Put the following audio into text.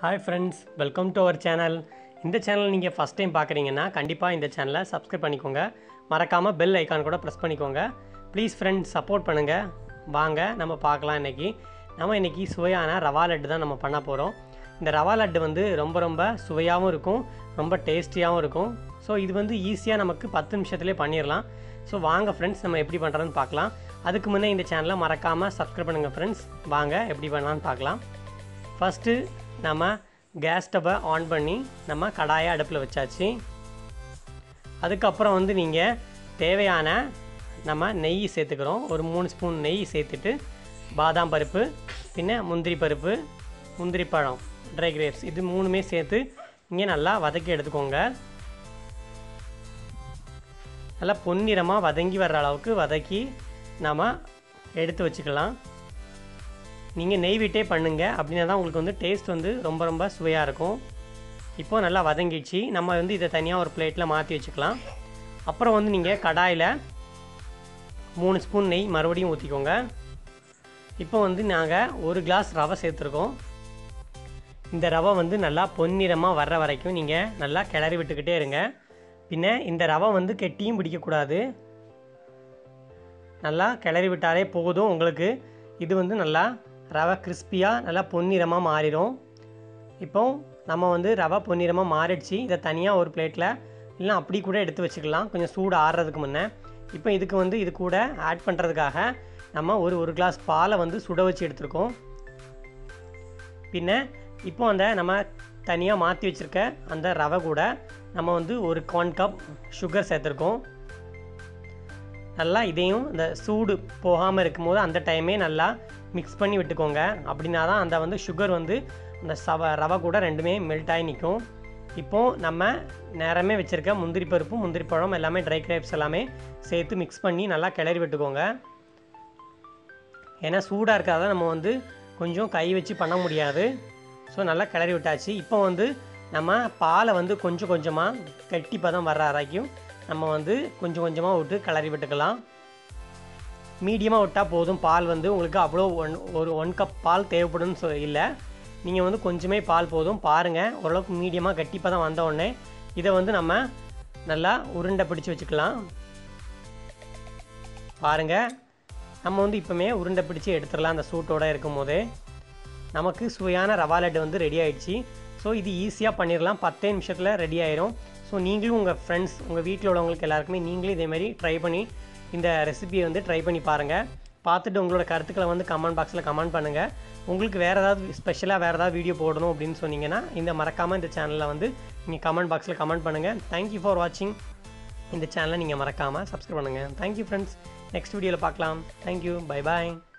hi friends welcome to our channel இந்த channel நீங்கள் first time பார்க்குறீங்கன்னா கண்டிப்பாக இந்த சேனலை சப்ஸ்கிரைப் பண்ணிக்கோங்க மறக்காமல் பெல் ஐக்கான் கூட ப்ரெஸ் பண்ணிக்கோங்க ப்ளீஸ் ஃப்ரெண்ட்ஸ் சப்போர்ட் பண்ணுங்கள் வாங்க நம்ம பார்க்கலாம் இன்றைக்கி நம்ம இன்றைக்கி சுவையான ரவா லட்டு தான் நம்ம பண்ண போகிறோம் இந்த ரவா லட்டு வந்து ரொம்ப ரொம்ப சுவையாகவும் இருக்கும் ரொம்ப டேஸ்டியாகவும் இருக்கும் ஸோ இது வந்து ஈஸியாக நமக்கு பத்து நிமிஷத்துலேயே பண்ணிடலாம் ஸோ வாங்க ஃப்ரெண்ட்ஸ் நம்ம எப்படி பண்ணுறதுன்னு பார்க்கலாம் அதுக்கு முன்னே இந்த சேனலை மறக்காமல் சப்ஸ்கிரைப் பண்ணுங்கள் ஃப்ரெண்ட்ஸ் வாங்க எப்படி பண்ணலான்னு பார்க்கலாம் ஃபஸ்ட்டு நம்ம கேஸ் ஸ்டவ்வை ஆன் பண்ணி நம்ம கடாயை அடுப்பில் வச்சாச்சு அதுக்கப்புறம் வந்து நீங்கள் தேவையான நம்ம நெய் சேர்த்துக்கிறோம் ஒரு மூணு ஸ்பூன் நெய் சேர்த்துட்டு பாதாம் பருப்பு பின்ன முந்திரி பருப்பு முந்திரி பழம் ட்ரை கிரேப்ஸ் இது மூணுமே சேர்த்து இங்கே நல்லா வதக்கி எடுத்துக்கோங்க நல்லா பொன்னிறமாக வதங்கி வர்ற அளவுக்கு வதக்கி நம்ம எடுத்து வச்சுக்கலாம் நீங்கள் நெய் விட்டே பண்ணுங்கள் அப்படின்னா தான் உங்களுக்கு வந்து டேஸ்ட் வந்து ரொம்ப ரொம்ப சுவையாக இருக்கும் இப்போ நல்லா வதங்கிடுச்சு நம்ம வந்து இதை தனியாக ஒரு பிளேட்டில் மாற்றி வச்சுக்கலாம் அப்புறம் வந்து நீங்கள் கடாயில் மூணு ஸ்பூன் நெய் மறுபடியும் ஊற்றிக்கோங்க இப்போ வந்து நாங்கள் ஒரு கிளாஸ் ரவை சேர்த்துருக்கோம் இந்த ரவை வந்து நல்லா பொன்னிறமாக வர்ற வரைக்கும் நீங்கள் நல்லா கிளறி விட்டுக்கிட்டே இருங்க பின்ன இந்த ரவை வந்து கெட்டியும் பிடிக்கக்கூடாது நல்லா கிளறி விட்டாலே போதும் உங்களுக்கு இது வந்து நல்லா ரவை கிறிஸ்பியாக நல்லா பொன்னிறமாக மாறிடும் இப்போ நம்ம வந்து ரவை பொன்னிறமாக மாறிடுச்சு இதை தனியாக ஒரு பிளேட்டில் இல்லைனா அப்படி கூட எடுத்து வச்சுக்கலாம் கொஞ்சம் சூடு ஆறுறதுக்கு முன்னே இப்போ இதுக்கு வந்து இது கூட ஆட் பண்ணுறதுக்காக நம்ம ஒரு ஒரு கிளாஸ் பாலை வந்து சுட வச்சு எடுத்துருக்கோம் பின்ன இப்போ அந்த நம்ம தனியாக மாற்றி வச்சுருக்க அந்த ரவை கூட நம்ம வந்து ஒரு ஒன் கப் சுகர் சேர்த்துருக்கோம் நல்லா இதையும் இந்த சூடு போகாமல் இருக்கும்போது அந்த டைமே நல்லா மிக்ஸ் பண்ணி விட்டுக்கோங்க அப்படின்னா தான் அந்த வந்து சுகர் வந்து அந்த சவ ரவை கூட ரெண்டுமே மெல்ட் ஆகி நிற்கும் இப்போது நம்ம நேரமே வச்சுருக்க முந்திரி பருப்பு முந்திரி பழம் எல்லாமே ட்ரை கிரேப்ஸ் எல்லாமே சேர்த்து மிக்ஸ் பண்ணி நல்லா கிளறி விட்டுக்கோங்க ஏன்னா சூடாக இருக்காத நம்ம வந்து கொஞ்சம் கை வச்சு பண்ண முடியாது ஸோ நல்லா கிளறி விட்டாச்சு இப்போ வந்து நம்ம பாலை வந்து கொஞ்சம் கொஞ்சமாக கட்டி பதம் வர்ற வரைக்கும் நம்ம வந்து கொஞ்சம் கொஞ்சமாக விட்டு கிளறி விட்டுக்கலாம் மீடியமாக விட்டால் போதும் பால் வந்து உங்களுக்கு அவ்வளோ ஒன் ஒரு ஒன் கப் பால் தேவைப்படும்னு சொ இல்லை நீங்கள் வந்து கொஞ்சமே பால் போதும் பாருங்கள் ஓரளவுக்கு மீடியமாக கட்டி பதம் வந்த உடனே இதை வந்து நம்ம நல்லா உருண்டை பிடிச்சி வச்சுக்கலாம் பாருங்கள் நம்ம வந்து இப்போமே உருண்டை பிடிச்சி எடுத்துடலாம் அந்த சூட்டோடு இருக்கும் போதே நமக்கு சுவையான ரவா லட்டு வந்து ரெடி ஆயிடுச்சு ஸோ இது ஈஸியாக பண்ணிடலாம் பத்தே நிமிஷத்தில் ரெடி ஆயிரும் ஸோ நீங்களும் உங்கள் ஃப்ரெண்ட்ஸ் உங்கள் வீட்டில் உள்ளவங்களுக்கு எல்லாருக்குமே நீங்களும் இதேமாதிரி ட்ரை பண்ணி இந்த ரெசிபியை வந்து ட்ரை பண்ணி பாருங்கள் பார்த்துட்டு உங்களோட கருத்துக்களை வந்து கமெண்ட் பாக்ஸில் கமெண்ட் பண்ணுங்கள் உங்களுக்கு வேறு ஏதாவது ஸ்பெஷலாக வேறு ஏதாவது வீடியோ போடணும் அப்படின்னு சொன்னீங்கன்னா இந்த மறக்காமல் இந்த சேனலில் வந்து நீங்கள் கமெண்ட் பாக்ஸில் கமெண்ட் பண்ணுங்கள் தேங்க்யூ ஃபார் வாட்சிங் இந்த சேனலை நீங்கள் மறக்காமல் சப்ஸ்கிரைப் பண்ணுங்கள் தேங்க்யூ ஃப்ரெண்ட்ஸ் நெக்ஸ்ட் வீடியோவில் பார்க்கலாம் தேங்க்யூ பை பாய்